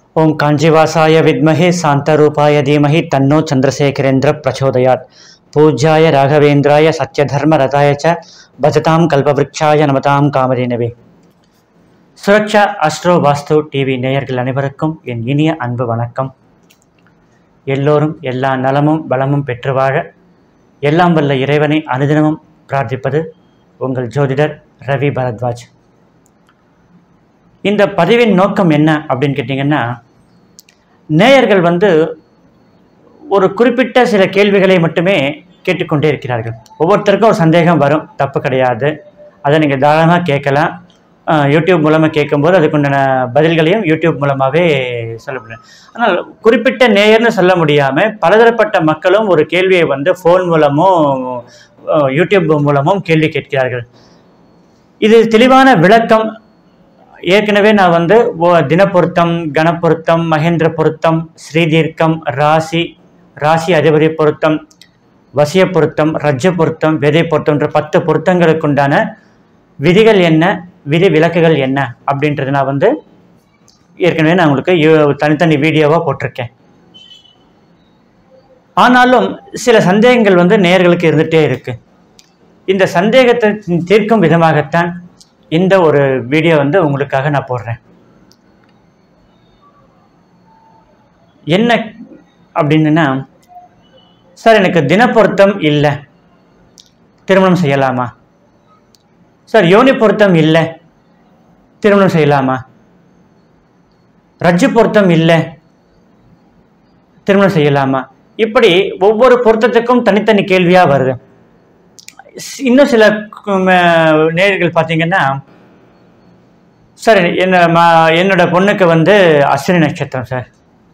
ஓம் காஞ்சிவாசாய வித்மஹே சாந்தரூபாய தீமஹி தன்னோ சந்திரசேகரேந்திர பிரச்சோதயாத் பூஜ்யாய ராகவேந்திராய சத்யதர்ம ரதாய ச பஜதாம் கல்பவ்ருக்ஷாய நமதாம் காமதேனவே சுரக்ஷா அஸ்ட்ரோ வாஸ்து டிவி நேயர்கள் அனைவருக்கும் என் இனிய அன்பு வணக்கம் எல்லோரும் எல்லா நலமும் பலமும் பெற்று வாழ எல்லாம் வல்ல இறைவனை அனுதினமும் பிரார்த்திப்பது உங்கள் ஜோதிடர் ரவி பரத்வாஜ் இந்த பதிவின் நோக்கம் என்ன அப்படின்னு கேட்டிங்கன்னா நேயர்கள் வந்து ஒரு குறிப்பிட்ட சில கேள்விகளை மட்டுமே கேட்டுக்கொண்டே இருக்கிறார்கள் ஒவ்வொருத்தருக்கும் ஒரு சந்தேகம் வரும் தப்பு கிடையாது அதை நீங்கள் தாராளமாக கேட்கலாம் அஹ், யூடியூப் மூலமாக கேட்கும்போது அதுக்குண்டான பதில்களையும் யூடியூப் மூலமாகவே சொல்ல முடியும் ஆனால் குறிப்பிட்ட நேயர்னு சொல்ல முடியாமல் பலதரப்பட்ட மக்களும் ஒரு கேள்வியை வந்து ஃபோன் மூலமும் அஹ், யூடியூப் மூலமும் கேள்வி கேட்கிறார்கள் இது தெளிவான விளக்கம் ஏற்கனவே நான் வந்து ஓ- தினப்பொருத்தம் கணப்பொருத்தம் மகேந்திர பொருத்தம் ஸ்ரீதீர்க்கம் ராசி ராசி அதிபதி பொருத்தம் வசிய பொருத்தம் ரஜ்ஜ பொருத்தம் விதை பொருத்தம்ன்ற பத்து பொருத்தங்களுக்கு உண்டான விதிகள் என்ன விதி விலக்குகள் என்ன அப்படின்றது நான் வந்து ஏற்கனவே நான் உங்களுக்கு யூ- தனித்தனி வீடியோவாக போட்டிருக்கேன் ஆனாலும் சில சந்தேகங்கள் வந்து நேயர்களுக்கு இருந்துகிட்டே இருக்கு இந்த சந்தேகத்தை தீர்க்கும் விதமாகத்தான் இந்த ஒரு வீடியோ வந்து உங்களுக்காக நான் போடுறேன் என்ன அப்படின்னா சார் எனக்கு தினப்பொருத்தம் இல்லை திருமணம் செய்யலாமா சார் யோனி பொருத்தம் இல்லை திருமணம் செய்யலாமா ரஜ்ஜு பொருத்தம் இல்லை திருமணம் செய்யலாமா இப்படி ஒவ்வொரு பொருத்தத்துக்கும் தனித்தனி கேள்வியாக வருது ஸ்- இன்னும் சில கு- ம- நேயர்கள் பார்த்தீங்கன்னா சார் என்ன ம- என்னோட பொண்ணுக்கு வந்து அஸ்வினி நட்சத்திரம் சார்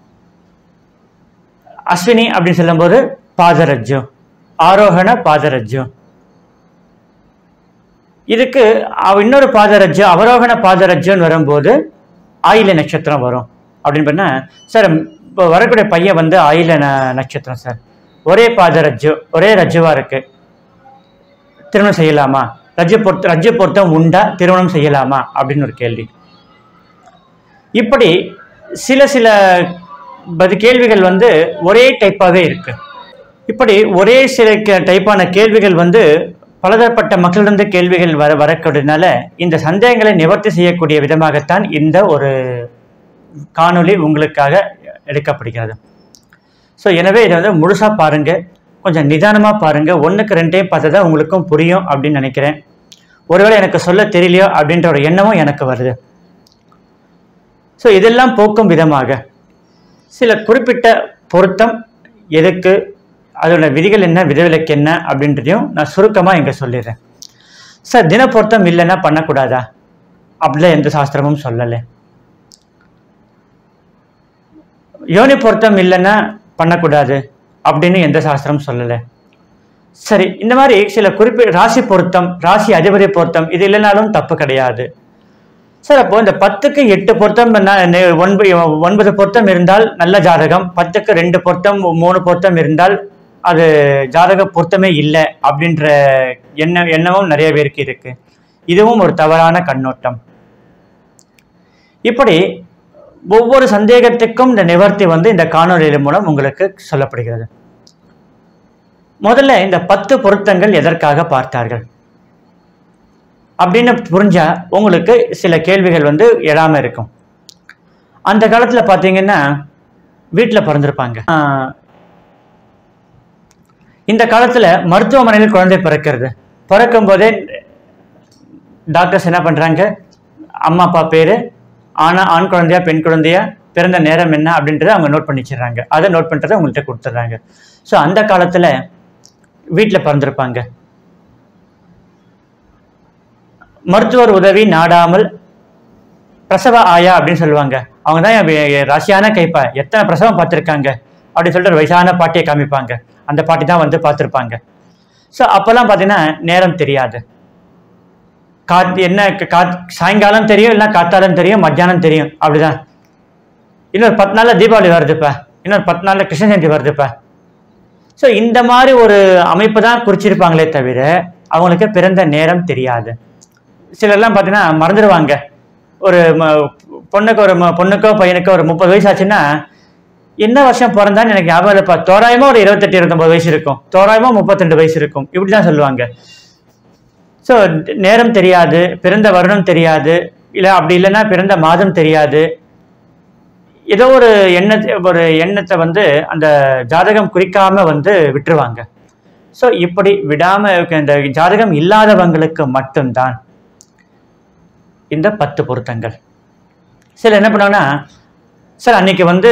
அஸ்வினி அப்படின்னு சொல்லும்போது பாதரஜ்ஜு ஆரோகண பாதரஜ்ஜு இதுக்கு அவ- இன்னொரு பாதரஜ்ஜு அவரோகண பாதரஜ்ஜுன்னு வரும்போது ஆயில நட்சத்திரம் வரும் அப்படின்னு பண்ணா சார் இப்போ வரக்கூடிய பையன் வந்து ஆயில ந- நட்சத்திரம் சார் ஒரே பாதரஜ்ஜு ஒரே ரஜ்ஜுவா இருக்கு திருமணம் செய்யலாமா ரஜ்ஜ பொருத்த ரஜ்ஜ பொருத்தம் உண்டா திருமணம் செய்யலாமா அப்படின்னு ஒரு கேள்வி இப்படி சில சில பதி கேள்விகள் வந்து ஒரே டைப்பாகவே இருக்கு இப்படி ஒரே சில க- டைப்பான கேள்விகள் வந்து பலதரப்பட்ட மக்களிடந்து கேள்விகள் வர வரக்கூடியதுனால இந்த சந்தேகங்களை நிவர்த்தி செய்யக்கூடிய விதமாகத்தான் இந்த ஒரு காணொளி உங்களுக்காக எடுக்கப்படுகிறது ஸோ எனவே இதை வந்து முழுசாக பாருங்கள் கொஞ்சம் நிதானமாக பாருங்கள் ஒன்றுக்கு ரெண்டையும் பார்த்தா தான் உங்களுக்கும் புரியும் அப்படின்னு நினைக்கிறேன் ஒருவேளை எனக்கு சொல்ல தெரியலையோ அப்படின்ற ஒரு எண்ணமும் எனக்கு வருது ஸோ இதெல்லாம் போக்கும் விதமாக சில குறிப்பிட்ட பொருத்தம் எதுக்கு அதோட விதிகள் என்ன விதிவிலக்கு என்ன அப்படின்றதையும் நான் சுருக்கமாக இங்கே சொல்லிடுறேன் சார் தின பொருத்தம் இல்லைன்னா பண்ணக்கூடாதா அப்படிலாம் எந்த சாஸ்திரமும் சொல்லலை யோனி பொருத்தம் இல்லைன்னா பண்ணக்கூடாது அப்படின்னு எந்த சாஸ்திரமும் சொல்லலை சரி இந்த மாதிரி சில குறிப்பிட்ட ராசி பொருத்தம் ராசி அதிபதி பொருத்தம் இது இல்லைனாலும் தப்பு கிடையாது சார் அப்போ இந்த பத்துக்கு எட்டு பொருத்தம் என்ன- நெ- ஒன்பது ஒன்பது பொருத்தம் இருந்தால் நல்ல ஜாதகம் பத்துக்கு ரெண்டு பொருத்தம் மூணு பொருத்தம் இருந்தால் அது ஜாதக பொருத்தமே இல்லை அப்படின்ற எண்ண எண்ணமும் நிறைய பேருக்கு இருக்கு இதுவும் ஒரு தவறான கண்ணோட்டம் இப்படி ஒவ்வொரு சந்தேகத்துக்கும் இந்த நிவர்த்தி வந்து இந்த காணொளியின் மூலம் உங்களுக்கு சொல்லப்படுகிறது முதல்ல இந்த பத்து பொருத்தங்கள் எதற்காக பார்த்தார்கள் அப்படின்னு புரிஞ்சா உங்களுக்கு சில கேள்விகள் வந்து எழாம இருக்கும் அந்த காலத்துல பாத்தீங்கன்னா வீட்டுல பிறந்திருப்பாங்க ஆஹ், இந்த காலத்துல மருத்துவமனையில் குழந்தை பிறக்கிறது பிறக்கும் போதே டாக்டர்ஸ் என்ன பண்றாங்க அம்மா அப்பா பேரு ஆனா ஆண் குழந்தையா பெண் குழந்தையா பிறந்த நேரம் என்ன அப்படின்றத அவங்க நோட் பண்ணி வச்சிடுறாங்க அதை நோட் பண்றதை உங்கள்கிட்ட கொடுத்துட்றாங்க ஸோ அந்த காலத்துல வீட்டில் பிறந்திருப்பாங்க மருத்துவர் உதவி நாடாமல் பிரசவ ஆயா அப்படின்னு சொல்லுவாங்க அவங்க தான் என் வே- ராசியான கைப்பா எத்தனை பிரசவம் பார்த்துருக்காங்க அப்படின்னு சொல்லிட்டு ஒரு வயசான பாட்டியை காமிப்பாங்க அந்த பாட்டி தான் வந்து பார்த்துருப்பாங்க ஸோ அப்போல்லாம் பார்த்தீங்கன்னா நேரம் தெரியாது காத் என்ன க- காத் சாயங்காலம் தெரியும் இல்லை காத்தாலம் தெரியும் மத்தியானம் தெரியும் அப்படிதான் இன்னொரு பத்து நாளில் தீபாவளி வருதுப்பா இன்னொரு பத்து நாளில் கிருஷ்ண ஜெயந்தி வருதுப்பா ஸோ இந்த மாதிரி ஒரு அமைப்பு தான் குறிச்சிருப்பாங்களே தவிர அவங்களுக்கு பிறந்த நேரம் தெரியாது சிலர்லாம் பார்த்தீங்கன்னா மறந்துடுவாங்க ஒரு ம- பொண்ணுக்கு ஒரு மு- பொண்ணுக்கோ பையனுக்கோ ஒரு முப்பது வயசு ஆச்சுன்னா என்ன வருஷம் பிறந்தான்னு எனக்கு ஞாபகம் இல்லைப்பா தோராயமா ஒரு இருபத்தெட்டு இருபத்தொம்பது வயசு இருக்கும் தோராயமா முப்பத்திரெண்டு வயசு இருக்கும் இப்படி தான் சொல்லுவாங்க ஸோ நேரம் தெரியாது பிறந்த வருடம் தெரியாது இல்லை அப்படி இல்லைன்னா பிறந்த மாதம் தெரியாது ஏதோ ஒரு எண்ணத்தை ஒரு எண்ணத்தை வந்து அந்த ஜாதகம் குறிக்காம வந்து விட்டுருவாங்க ஸோ இப்படி விடாம இருக்க இந்த ஜாதகம் இல்லாதவங்களுக்கு மட்டும்தான் இந்த பத்து பொருத்தங்கள் சில என்ன பண்ணுவாங்கன்னா சார் அன்னைக்கு வந்து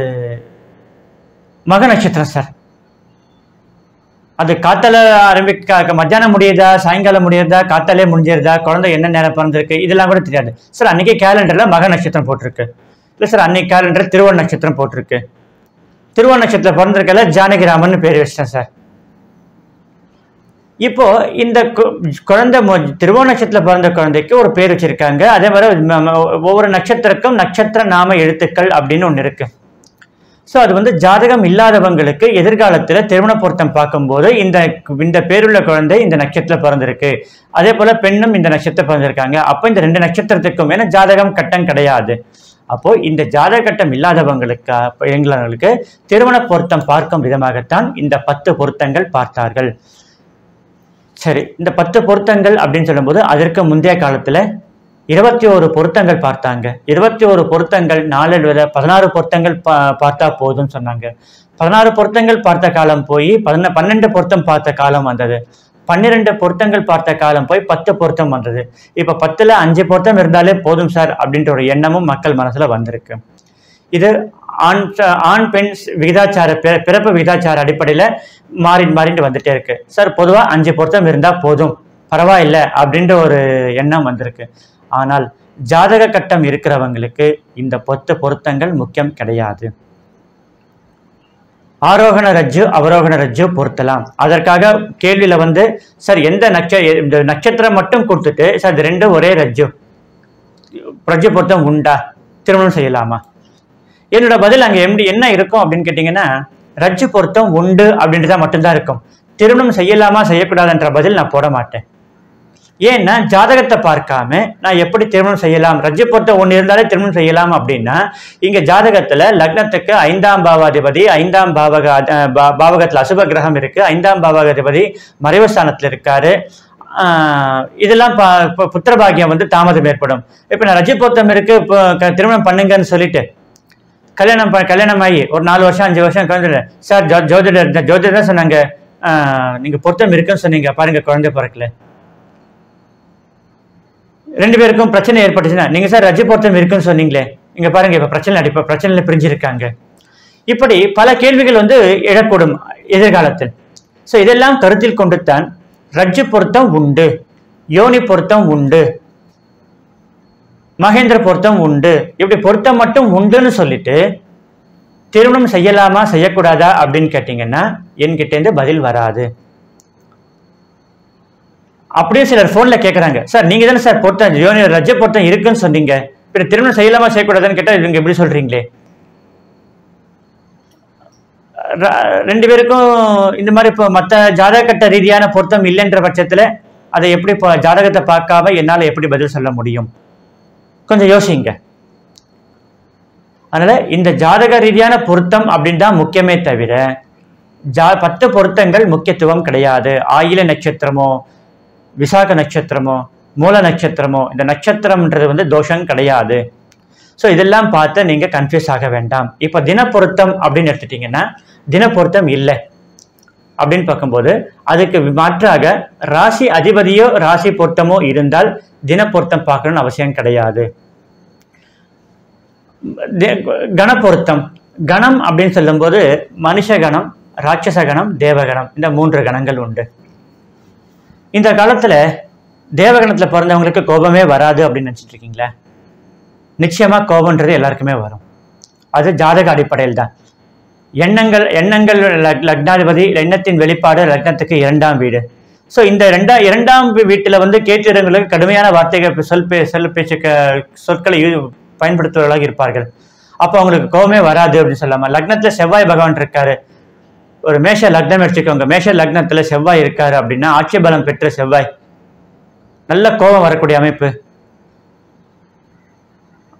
மக நட்சத்திரம் சார் அது காத்தால ஆரம்பிக்க மத்தியானம் முடியுதா சாயங்காலம் முடியுதா காத்தாலே முடிஞ்சிருதா குழந்தை என்ன நேரம் பிறந்திருக்கு இதெல்லாம் கூட தெரியாது சார் அன்னைக்கு கேலண்டர்ல மக நட்சத்திரம் போட்டிருக்கு இல்லை சார் அன்னைக்கு கேலண்டர் திருவண்ண நட்சத்திரம் போட்டிருக்கு திருவண்ண நட்சத்திரம் பிறந்திருக்கல ஜானகிராமன் பேர் வச்சிட்டேன் சார் இப்போ இந்த கு- குழந்தை மொ- திருவோண நட்சத்திரத்தில் பிறந்த குழந்தைக்கு ஒரு பேர் வச்சிருக்காங்க அதே மாதிரி ம- ம- ஒவ்வொரு நட்சத்திரக்கும் நட்சத்திர நாம எழுத்துக்கள் அப்படின்னு ஒன்று இருக்கு ஸோ அது வந்து ஜாதகம் இல்லாதவங்களுக்கு எதிர்காலத்தில் திருமண பொருத்தம் பார்க்கும்போது இந்த இந்த பேருள்ள குழந்தை இந்த நட்சத்திரம் பிறந்திருக்கு அதே போல பெண்ணும் இந்த நட்சத்திரம் பிறந்திருக்காங்க அப்போ இந்த ரெண்டு நட்சத்திரத்துக்கும் ஏன்னா ஜாதகம் கட்டம் கிடையாது அப்போ இந்த ஜாதக கட்டம் இல்லாதவங்களுக்கு அப்ப எங்களுக்கு திருமண பொருத்தம் பார்க்கும் விதமாகத்தான் இந்த பத்து பொருத்தங்கள் பார்த்தார்கள் சரி இந்த பத்து பொருத்தங்கள் அப்படின்னு சொல்லும்போது அதற்கு முந்தைய காலத்துல இருபத்தி ஒரு பொருத்தங்கள் பார்த்தாங்க இருபத்தி ஒரு பொருத்தங்கள் நாளில் விட பதினாறு பொருத்தங்கள் பா பார்த்தா போதும்னு சொன்னாங்க பதினாறு பொருத்தங்கள் பார்த்த காலம் போய் பதின பன்னெண்டு பொருத்தம் பார்த்த காலம் வந்தது பன்னிரெண்டு பொருத்தங்கள் பார்த்த காலம் போய் பத்து பொருத்தம் வந்தது இப்ப பத்துல அஞ்சு பொருத்தம் இருந்தாலே போதும் சார் அப்படின்ற ஒரு எண்ணமும் மக்கள் மனசுல வந்திருக்கு இது ஆண் ச- ஆண் பெண் ஸ்- விகிதாச்சார பிற- பிறப்பு விகிதாச்சார அடிப்படையில மாறி மாறிட்டு வந்துட்டே இருக்கு சார் பொதுவா அஞ்சு பொருத்தம் இருந்தா போதும் பரவாயில்ல அப்படின்ற ஒரு எண்ணம் வந்திருக்கு ஆனால் ஜாதக கட்டம் இருக்கிறவங்களுக்கு இந்த பத்து பொருத்தங்கள் முக்கியம் கிடையாது ஆரோகண ரஜ்ஜு அவரோகண ரஜ்ஜு பொருத்தலாம் அதற்காக கேள்வியில வந்து சார் எந்த நட்ச இந்த நட்சத்திரம் மட்டும் கொடுத்துட்டு சார் இது ரெண்டும் ஒரே ரஜ்ஜு ரஜ்ஜு பொருத்தம் உண்டா திருமணம் செய்யலாமா என்னோட பதில் அங்க எப்படி என்ன இருக்கும் அப்படின்னு கேட்டீங்கன்னா ரஜ்ஜு பொருத்தம் உண்டு அப்படின்றதா மட்டும்தான் இருக்கும் திருமணம் செய்யலாமா செய்யக்கூடாதுன்ற பதில் நான் போட மாட்டேன் ஏன்னா ஜாதகத்தை பார்க்காம நான் எப்படி திருமணம் செய்யலாம் ரஜ்ஜு பொருத்தம் ஒன்று இருந்தாலே திருமணம் செய்யலாம் அப்படின்னா இங்க ஜாதகத்துல லக்னத்துக்கு ஐந்தாம் பாவாதிபதி ஐந்தாம் பாவக அஹ் பா- பாவகத்துல அசுப கிரகம் இருக்கு ஐந்தாம் பாவகாதிபதி மறைவு ஸ்தானத்துல இருக்காரு ஆஹ் இதெல்லாம் பா- பு- புத்திர பாக்கியம் வந்து தாமதம் ஏற்படும் இப்போ நான் ரஜ்ஜு பொருத்தம் இருக்கு இப்போ க- திருமணம் பண்ணுங்கன்னு சொல்லிட்டு கல்யாணம் ப- கல்யாணம் ஆகி ஒரு நாலு வருஷம் அஞ்சு வருஷம் குழந்தை சார் ஜோ ஜோதிடர் இந்த ஜோதிடர் தான் சொன்னாங்க ஆஹ் நீங்க பொருத்தம் இருக்குன்னு சொன்னீங்க பாருங்க குழந்தை பிறக்கல ரெண்டு பேருக்கும் பிரச்சனை ஏற்பட்டுச்சுன்னா நீங்க சார் ரஜ பொருத்தம் இருக்குன்னு சொன்னீங்களே இங்க பாருங்க இப்ப பிரச்சனை அடிப்ப பிரச்சனையில பிரிஞ்சிருக்காங்க இப்படி பல கேள்விகள் வந்து எழக்கூடும் எதிர்காலத்தில் ஸோ இதெல்லாம் கருத்தில் கொண்டுத்தான் ரஜ்ஜு பொருத்தம் உண்டு யோனி பொருத்தம் உண்டு மகேந்திர பொருத்தம் உண்டு இப்படி பொருத்தம் மட்டும் உண்டுன்னு சொல்லிட்டு திருமணம் செய்யலாமா செய்யக்கூடாதா அப்படின்னு கேட்டீங்கன்னா என்கிட்ட இருந்து பதில் வராது அப்படியே சிலர் போன்ல கேக்குறாங்க சார் நீங்க தானே சார் பொருத்தம் யோனி ரஜ பொருத்தம் இருக்குன்னு சொன்னீங்க இப்ப திருமணம் செய்யலாமா செய்யக்கூடாதுன்னு கேட்டா இவங்க எப்படி சொல்றீங்களே ர- ரெண்டு பேருக்கும் இந்த மாதிரி இப்போ மற்ற ஜாதகட்ட ரீதியான பொருத்தம் இல்லைன்ற பட்சத்துல அதை எப்படி இப்போ ஜாதகத்தை பார்க்காம என்னால எப்படி பதில் சொல்ல முடியும் கொஞ்சம் யோசிங்க அதனால இந்த ஜாதக ரீதியான பொருத்தம் அப்படின்னு தான் முக்கியமே தவிர ஜா பத்து பொருத்தங்கள் முக்கியத்துவம் கிடையாது ஆயில நட்சத்திரமோ விசாக நட்சத்திரமோ மூல நட்சத்திரமோ இந்த நட்சத்திரம்ன்றது வந்து தோஷம் கிடையாது ஸோ இதெல்லாம் பார்த்து நீங்க கன்ஃபியூஸ் ஆக வேண்டாம் இப்போ தினப்பொருத்தம் அப்படின்னு எடுத்துட்டீங்கன்னா தினப்பொருத்தம் இல்லை அப்படின்னு பார்க்கும்போது அதுக்கு மாற்றாக ராசி அதிபதியோ ராசி பொருத்தமோ இருந்தால் தினப்பொருத்தம் பார்க்கணும்னு அவசியம் கிடையாது தே- கணப்பொருத்தம் கணம் அப்படின்னு சொல்லும்போது மனுஷ கணம் ராட்சச கணம் தேவகணம் இந்த மூன்று கணங்கள் உண்டு இந்த காலத்துல தேவகணத்துல பிறந்தவங்களுக்கு கோபமே வராது அப்படின்னு நினைச்சிட்டு இருக்கீங்களா நிச்சயமா கோபம்ன்றது எல்லாருக்குமே வரும் அது ஜாதக அடிப்படையில் தான் எண்ணங்கள் எண்ணங்கள் லக்- லக்னாதிபதி எண்ணத்தின் வெளிப்பாடு லக்னத்துக்கு இரண்டாம் வீடு ஸோ இந்த ரெண்டா இரண்டாம் வீ- வீட்டுல வந்து கேட்டிடங்களுக்கு கடுமையான வார்த்தைகள் சொல் பே சொல் பேச்சு க- சொற்களை யூ- பயன்படுத்துவர்களாக இருப்பார்கள் அப்போ அவங்களுக்கு கோபமே வராது அப்படின்னு சொல்லாம லக்னத்துல செவ்வாய் பகவான் இருக்காரு ஒரு மேஷ லக்னம் எடுத்துக்கோங்க மேஷ லக்னத்துல செவ்வாய் இருக்காரு அப்படின்னா ஆட்சி பலம் பெற்ற செவ்வாய் நல்ல கோபம் வரக்கூடிய அமைப்பு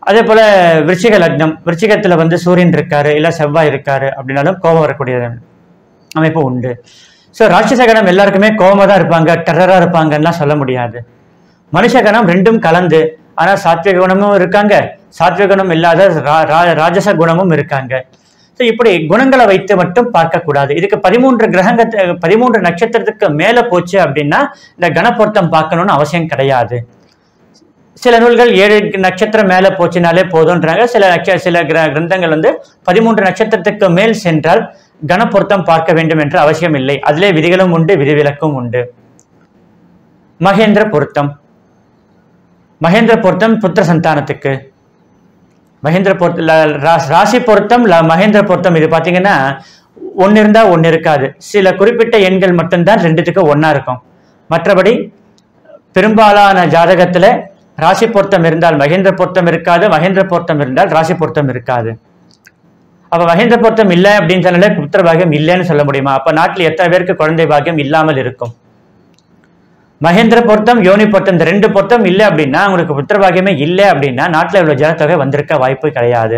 அதே போல விருச்சிக லக்னம் விருச்சிகத்துல வந்து சூரியன் இருக்காரு இல்ல செவ்வாய் இருக்காரு அப்படின்னாலும் கோபம் வரக்கூடிய அமைப்பு உண்டு ஸோ ராட்சச கணம் எல்லாருக்குமே கோபமா தான் இருப்பாங்க டெரரா இருப்பாங்கன்னா சொல்ல முடியாது மனுஷ கணம் ரெண்டும் கலந்து ஆனா சாத்விக குணமும் இருக்காங்க சாத்விக குணம் இல்லாத ரா- ரா- ராஜச குணமும் இருக்காங்க ஸோ இப்படி குணங்களை வைத்து மட்டும் பார்க்கக்கூடாது இதுக்கு பதிமூன்று கிரகங்க பதிமூன்று நட்சத்திரத்துக்கு மேல போச்சு அப்படின்னா இந்த கணப்பொருத்தம் பார்க்கணும்னு அவசியம் கிடையாது சில நூல்கள் ஏழு நட்சத்திரம் மேல போச்சுனாலே போதும்ன்றாங்க சில நட்ச சில கிர- கிரந்தங்கள் வந்து பதிமூன்று நட்சத்திரத்துக்கு மேல் சென்றால் கணப்பொருத்தம் பார்க்க வேண்டும் என்ற அவசியம் இல்லை அதிலே விதிகளும் உண்டு விதிவிலக்கும் உண்டு மகேந்திர பொருத்தம் மகேந்திர பொருத்தம் புத்திர சந்தானத்துக்கு மகேந்திர பொருத்த ல- ரா- ராசி பொருத்தம் ல- மகேந்திர பொருத்தம் இது பாத்தீங்கன்னா ஒன்னு இருந்தா ஒன்னு இருக்காது சில குறிப்பிட்ட எண்கள் மட்டும்தான் ரெண்டுத்துக்கும் ஒண்ணா இருக்கும் மற்றபடி பெரும்பாலான ஜாதகத்துல ராசி பொருத்தம் இருந்தால் மகேந்திர பொருத்தம் இருக்காது மகேந்திர பொருத்தம் இருந்தால் ராசி பொருத்தம் இருக்காது அப்ப மகேந்திர பொருத்தம் இல்லை அப்படின்னு சொன்னாலே புத்திர பாக்கியம் இல்லைன்னு சொல்ல முடியுமா அப்ப நாட்டில் எத்தனை பேருக்கு குழந்தை பாக்கியம் இல்லாமல் இருக்கும் மகேந்திர பொருத்தம் யோனி பொருத்தம் இந்த ரெண்டு பொருத்தம் இல்லை அப்படின்னா உங்களுக்கு புத்திர பாக்கியமே இல்லை அப்படின்னா நாட்டில் இவ்வளவு ஜனத்தொகை வந்திருக்க வாய்ப்பு கிடையாது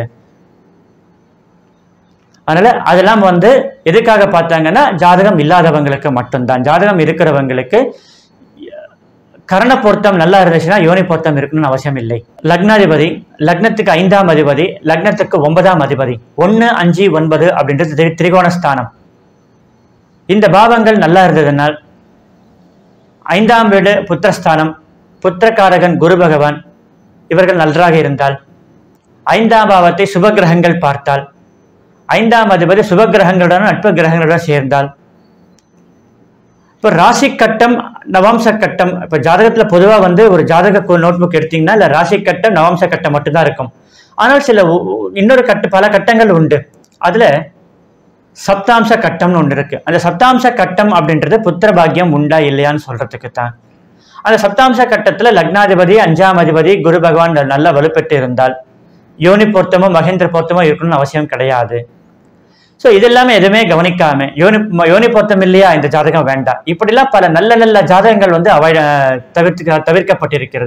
அதனால அதெல்லாம் வந்து எதுக்காக பார்த்தாங்கன்னா ஜாதகம் இல்லாதவங்களுக்கு மட்டும்தான் ஜாதகம் இருக்கிறவங்களுக்கு கரண பொருத்தம் நல்லா இருந்துச்சுன்னா யோனி பொருத்தம் இருக்கணும்னு அவசியம் இல்லை லக்னாதிபதி லக்னத்துக்கு ஐந்தாம் அதிபதி லக்னத்துக்கு ஒன்பதாம் அதிபதி ஒன்று அஞ்சு ஒன்பது அப்படின்றது திரி- திரிகோண ஸ்தானம் இந்த பாவங்கள் நல்லா இருந்ததுனால் ஐந்தாம் வீடு புத்திரஸ்தானம் புத்திரகாரகன் குரு பகவான் இவர்கள் நன்றாக இருந்தால் ஐந்தாம் பாவத்தை சுப கிரகங்கள் பார்த்தால் ஐந்தாம் அதிபதி சுப கிரகங்களுடன் நட்பு கிரகங்களுடன் சேர்ந்தால் இப்போ ராசி கட்டம் நவாம்ச கட்டம் இப்போ ஜாதகத்துல பொதுவா வந்து ஒரு ஜாதக நோட் புக் எடுத்தீங்கன்னா இல்ல ராசி கட்டம் நவாம்ச கட்டம் மட்டும்தான் இருக்கும் ஆனால் சில ஒ- ஒ- இன்னொரு கட்டு பல கட்டங்கள் உண்டு அதுல சப்தாம்ச கட்டம்னு ஒன்று இருக்கு அந்த சப்தாம்ச கட்டம் அப்படின்றது புத்திர பாக்கியம் உண்டா இல்லையான்னு சொல்றதுக்கு தான் அந்த சப்தாம்ச கட்டத்துல லக்னாதிபதி அஞ்சாம் அதிபதி குரு பகவான் நல்ல வலுப்பெற்று இருந்தால் யோனி பொருத்தமோ மகேந்திர பொருத்தமோ இருக்கணும்னு அவசியம் கிடையாது ஸோ இதெல்லாமே எதுவுமே கவனிக்காம யோனி ம- யோனி பொருத்தம் இல்லையா இந்த ஜாதகம் வேண்டாம் இப்படிலாம் பல நல்ல நல்ல ஜாதகங்கள் வந்து அவாய்ட் தவிர்த்து தவிர்க்கப்பட்டிருக்கிறது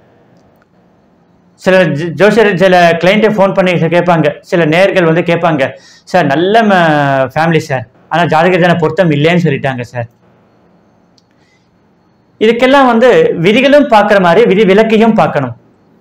சில ஜ- ஜோசியர் சில கிளைண்ட்டை ஃபோன் பண்ணி கேட்பாங்க சில நேர்கள் வந்து கேட்பாங்க சார் நல்ல ஃபேமிலி சார் ஆனால் ஜாதகத்தான பொருத்தம் இல்லைன்னு சொல்லிட்டாங்க சார் இதுக்கெல்லாம் வந்து விதிகளும் பார்க்குற மாதிரி விதி விலக்கையும் பார்க்கணும்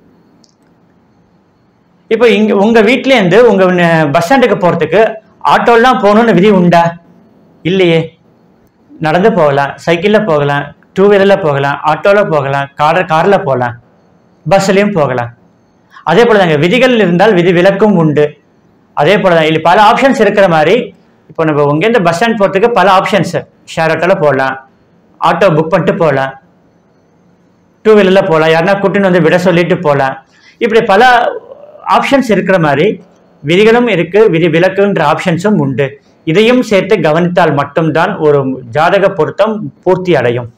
இப்போ இங்க உங்க வீட்ல இருந்து உங்க ந- பஸ் ஸ்டாண்டுக்கு போறதுக்கு ஆட்டோலாம் போகணும்னு விதி உண்டா இல்லையே நடந்து போகலாம் சைக்கிள்ல போகலாம் டூ வீலர்ல போகலாம் ஆட்டோல போகலாம் கார் கார்ல போகலாம் பஸ்லயும் போகலாம் அதே போல தாங்க விதிகள் இருந்தால் விதி விலக்கும் உண்டு அதே போல தான் இல்லை பல ஆப்ஷன்ஸ் இருக்கிற மாதிரி இப்போ நம்ம இங்கேருந்து பஸ் ஸ்டாண்ட் போகிறதுக்கு பல ஆப்ஷன்ஸ் ஷேர் ஆட்டோவில் போகலாம் ஆட்டோ புக் பண்ணிட்டு போகலாம் டூ வீலரில் போகலாம் யாருன்னா கூட்டின்னு வந்து விட சொல்லிட்டு போகலாம் இப்படி பல ஆப்ஷன்ஸ் இருக்கிற மாதிரி விதிகளும் இருக்கு விதி விலக்குன்ற ஆப்ஷன்ஸும் உண்டு இதையும் சேர்த்து கவனித்தால் மட்டும்தான் ஒரு ஜாதக பொருத்தம் பூர்த்தி அடையும்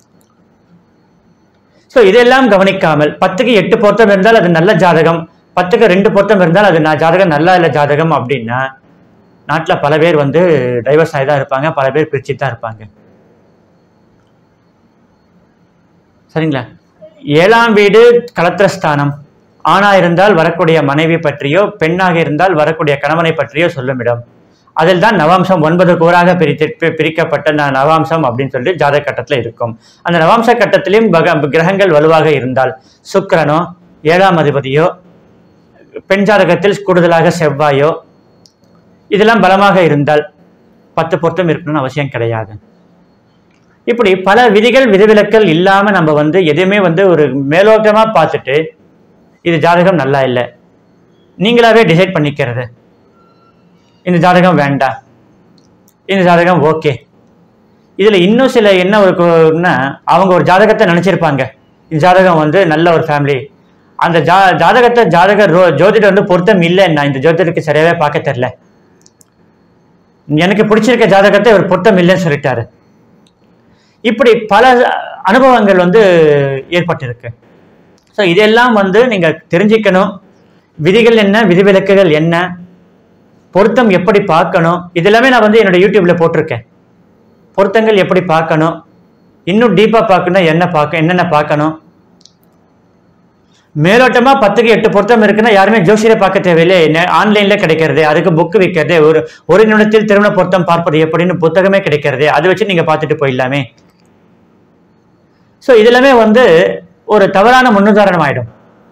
ஸோ இதெல்லாம் கவனிக்காமல் பத்துக்கு எட்டு பொருத்தம் இருந்தால் அது நல்ல ஜாதகம் பத்துக்கு ரெண்டு பொருத்தம் இருந்தால் அது நான் ஜாதகம் நல்லா இல்லை ஜாதகம் அப்படின்னா நாட்டில் பல பேர் வந்து டைவர்ஸ் ஆகி தான் இருப்பாங்க பல பேர் பிரிச்சு தான் இருப்பாங்க சரிங்களா ஏழாம் வீடு கலத்திரஸ்தானம் ஆணா இருந்தால் வரக்கூடிய மனைவி பற்றியோ பெண்ணாக இருந்தால் வரக்கூடிய கணவனை பற்றியோ சொல்லும் இடம் அதில் தான் நவாம்சம் ஒன்பது கூறாக பிரித்து பி- பிரிக்கப்பட்ட ந- நவாம்சம் அப்படின்னு சொல்லிட்டு ஜாதக கட்டத்தில் இருக்கும் அந்த நவாம்ச கட்டத்திலையும் பக கிரகங்கள் வலுவாக இருந்தால் சுக்கிரனோ ஏழாம் அதிபதியோ பெண் ஜாதகத்தில் கூடுதலாக செவ்வாயோ இதெல்லாம் பலமாக இருந்தால் பத்து பொருத்தம் இருக்கணும்னு அவசியம் கிடையாது இப்படி பல விதிகள் விதிவிலக்கல் இல்லாம நம்ம வந்து எதையுமே வந்து ஒரு மேலோட்டமா பார்த்துட்டு இது ஜாதகம் நல்லா இல்லை நீங்களாவே டிசைட் பண்ணிக்கிறது இந்த ஜாதகம் வேண்டாம் இந்த ஜாதகம் ஓகே இதுல இன்னும் சில என்ன இருக்குன்னா அவங்க ஒரு ஜாதகத்தை நினைச்சிருப்பாங்க இந்த ஜாதகம் வந்து நல்ல ஒரு ஃபேமிலி அந்த ஜா ஜாதகத்தை ஜாதகர் ரோ- ஜோதிடர் வந்து பொருத்தம் இல்லைன்னா இந்த ஜோதிடருக்கு சரியாவே பார்க்க தெரியல எனக்கு பிடிச்சிருக்க ஜாதகத்தை இவர் பொருத்தம் இல்லைன்னு சொல்லிட்டாரு இப்படி பல அனுபவங்கள் வந்து ஏற்பட்டிருக்கு ஸோ இதெல்லாம் வந்து நீங்க தெரிஞ்சுக்கணும் விதிகள் என்ன விதிவிலக்குகள் என்ன பொருத்தம் எப்படி பார்க்கணும் இதெல்லாமே நான் வந்து என்னோட யூடியூப்ல போட்டிருக்கேன் பொருத்தங்கள் எப்படி பார்க்கணும் இன்னும் டீப்பா பார்க்கணும் என்ன பார்க்க என்னென்ன பார்க்கணும் மேலோட்டமா பத்துக்கு எட்டு பொருத்தம் இருக்குன்னா யாருமே ஜோசியரை பார்க்க தேவையில்லை ஆன்லைன்ல கிடைக்கிறது அதுக்கு புக் விற்கிறது ஒரு ஒரு நிமிடத்தில் திருமண பொருத்தம் பார்ப்பது எப்படின்னு புத்தகமே கிடைக்கிறது அதை வச்சு நீங்க பார்த்துட்டு போயிடலாமே ஸோ இதெல்லாமே வந்து ஒரு தவறான முன்னுதாரணம் ஆயிடும்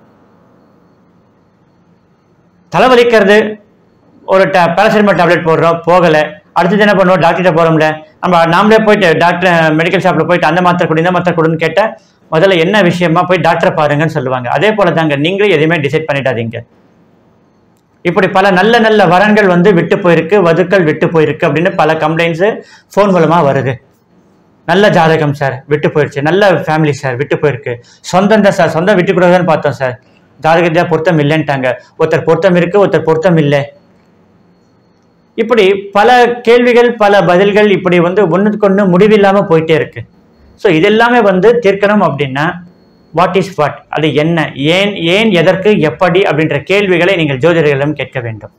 தலைவலிக்கிறது ஒரு ட பேராசிட்டமால் டேப்லெட் போடுறோம் போகலை அடுத்தது என்ன பண்ணுவோம் டாக்டர்கிட்ட போகிறோம்ல நம்ம நாமளே போயிட்டு டாக்டர் மெடிக்கல் ஷாப்பில் போயிட்டு அந்த மாத்திரை கொடு இந்த மாத்திரை கொடுன்னு கேட்டால் முதல்ல என்ன விஷயமா போய் டாக்டரை பாருங்கன்னு சொல்லுவாங்க அதே போல தாங்க நீங்களே எதுவுமே டிசைட் பண்ணிடாதீங்க இப்படி பல நல்ல நல்ல வரன்கள் வந்து விட்டு போயிருக்கு வதுக்கள் விட்டு போயிருக்கு அப்படின்னு பல கம்ப்ளைண்ட்ஸு ஃபோன் மூலமாக வருது நல்ல ஜாதகம் சார் விட்டு போயிடுச்சு நல்ல ஃபேமிலி சார் விட்டு போயிருக்கு சொந்தம் தான் சார் சொந்தம் விட்டு கூடாதுன்னு பார்த்தோம் சார் ஜாதகத்தியா பொருத்தம் இல்லைன்ட்டாங்க ஒருத்தர் பொருத்தம் இருக்கு ஒருத்தர் பொருத்தம் இல்லை இப்படி பல கேள்விகள் பல பதில்கள் இப்படி வந்து ஒன்றுக்கு ஒன்று முடிவில்லாமல் போயிட்டே இருக்கு ஸோ இதெல்லாமே வந்து தீர்க்கணும் அப்படின்னா வாட் இஸ் வாட் அது என்ன ஏன் ஏன் எதற்கு எப்படி அப்படின்ற கேள்விகளை நீங்கள் ஜோதிடர்களிடம் கேட்க வேண்டும்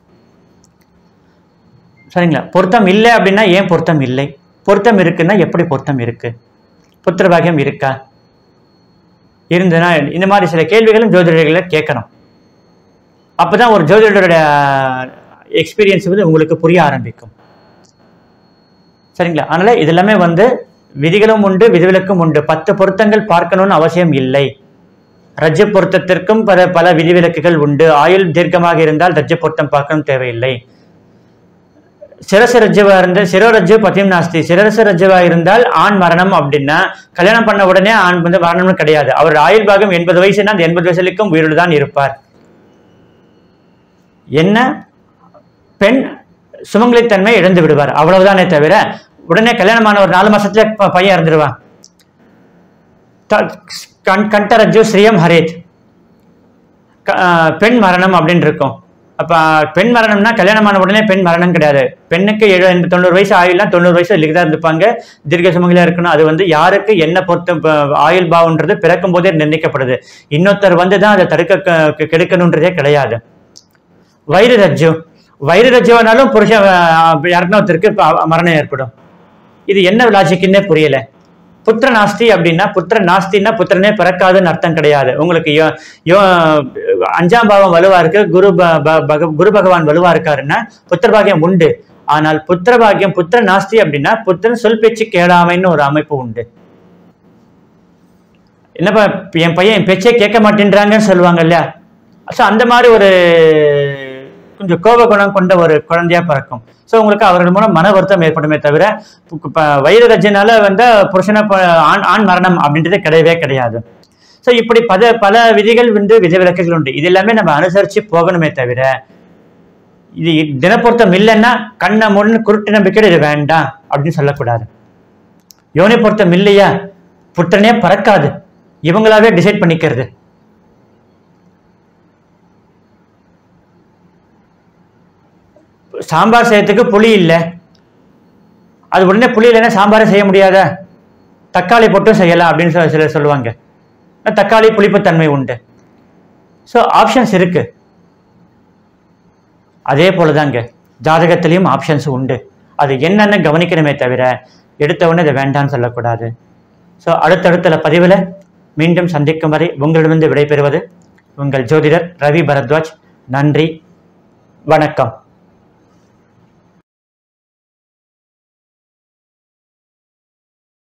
சரிங்களா பொருத்தம் இல்லை அப்படின்னா ஏன் பொருத்தம் இல்லை பொருத்தம் இருக்குன்னா எப்படி பொருத்தம் இருக்கு புத்திர பாக்கியம் இருக்கா இருந்ததுன்னா இந்த மாதிரி சில கேள்விகளும் ஜோதிடர்களை கேட்கணும் அப்பதான் ஒரு ஜோதிடரோட எக்ஸ்பீரியன்ஸ் வந்து உங்களுக்கு புரிய ஆரம்பிக்கும் சரிங்களா அதனால இதெல்லாமே வந்து விதிகளும் உண்டு விதிவிலக்கும் உண்டு பத்து பொருத்தங்கள் பார்க்கணும்னு அவசியம் இல்லை ரஜ்ஜ பொருத்தத்திற்கும் பல பல விதிவிலக்குகள் உண்டு ஆயுள் தீர்க்கமாக இருந்தால் ரஜ்ஜ பொருத்தம் பார்க்கணும் தேவையில்லை சிரச ரஜ்ஜவா இருந்த சிரோரஜ்ஜு பத்தியம் நாஸ்தி சிரச ரஜ்ஜவா இருந்தால் ஆண் மரணம் அப்படின்னா கல்யாணம் பண்ண உடனே ஆண் வந்து மரணம்னு கிடையாது அவர் ஆயுள் பாகம் எண்பது வயசுனா அந்த எண்பது வயசுக்கும் உயிரோடு தான் இருப்பார் என்ன பெண் சுமங்கலித்தன்மை இழந்து விடுவார் அவ்வளவுதானே தவிர உடனே கல்யாணமான ஒரு நாலு மாசத்துல ப- பையன் இறந்துடுவான் த- கண் கண்டரஜு ஸ்ரீயம் ஹரேத் க- ஆஹ் பெண் மரணம் அப்படின்னு இருக்கும் அப்ப பெண் மரணம்னா கல்யாணமான உடனே பெண் மரணம் கிடையாது பெண்ணுக்கு எழு எண்பது தொண்ணூறு வயசு ஆயுள்லாம் தொண்ணூறு வயசு லிகிதா இருந்துப்பாங்க தீர்க்க சுமங்கலியா இருக்கணும் அது வந்து யாருக்கு என்ன பொறுத்த ப- ஆயுள் பாவன்றது பிறக்கும் போதே நிர்ணயிக்கப்படுது இன்னொருத்தர் வந்து தான் அதை தடுக்க க- கெடுக்கணுன்றதே கிடையாது வயிறு ரஜ்ஜு வயிறு ரஜ்ஜுவானாலும் புருஷன் ஆஹ், யாருக்குன்னா ஒருத்தருக்கு ப- மரணம் ஏற்படும் இது என்ன லாஜிக்குன்னே புரியல புத்திர நாஸ்தி அப்படின்னா புத்திர நாஸ்தின்னா புத்திரனே பிறக்காதுன்னு அர்த்தம் கிடையாது உங்களுக்கு யோ யோ அஞ்சாம் பாவம் வலுவா இருக்கு குரு ப- ப- பக- குரு பகவான் வலுவா இருக்காருன்னா புத்திர பாக்கியம் உண்டு ஆனால் புத்திர பாக்கியம் புத்திர நாஸ்தி அப்படின்னா புத்திரன் சொல் பேச்சு கேளாமைன்னு ஒரு அமைப்பு உண்டு என்னப்பா என் பையன் என் பேச்சே கேட்க மாட்டேன்றாங்கன்னு சொல்லுவாங்க இல்லையா ஸோ அந்த மாதிரி ஒரு கொஞ்சம் கோப குணம் கொண்ட ஒரு குழந்தையா பிறக்கும் ஸோ உங்களுக்கு அவர்கள் மூலம் மன வருத்தம் ஏற்படுமே தவிர இப்போ வயிறு ரஜினால வந்து புருஷனை ப- ஆண் ஆண் மரணம் அப்படின்றது கிடையவே கிடையாது ஸோ இப்படி பல பல விதிகள் வந்து விதிவிலக்குகள் உண்டு இது எல்லாமே நம்ம அனுசரிச்சு போகணுமே தவிர இது தினப்பொருத்தம் இல்லைன்னா கண்ணை முன்னு குருட்டு நம்பிக்கை இது வேண்டாம் அப்படின்னு சொல்லக்கூடாது யோனி பொருத்தம் இல்லையா புத்தனே பறக்காது இவங்களாவே டிசைட் பண்ணிக்கிறது சாம்பார் செய்யறதுக்கு புளி இல்லை அது உடனே புளி இல்லைன்னா சாம்பாரே செய்ய முடியாதா தக்காளி போட்டும் செய்யலாம் அப்படின்னு சொல்லி சிலர் சொல்லுவாங்க ஆனா, தக்காளி புளிப்புத்தன்மை உண்டு ஸோ ஆப்ஷன்ஸ் இருக்கு அதே போலதாங்க ஜாதகத்திலையும் ஆப்ஷன்ஸ் உண்டு அது என்னன்னு கவனிக்கணுமே தவிர எடுத்த உடனே இதை வேண்டாம்னு சொல்லக்கூடாது ஸோ அடுத்தடுத்த பதிவில் மீண்டும் சந்திக்கும் வரை உங்களிடமிருந்து விடைபெறுவது உங்கள் ஜோதிடர் ரவி பரத்வாஜ் நன்றி வணக்கம்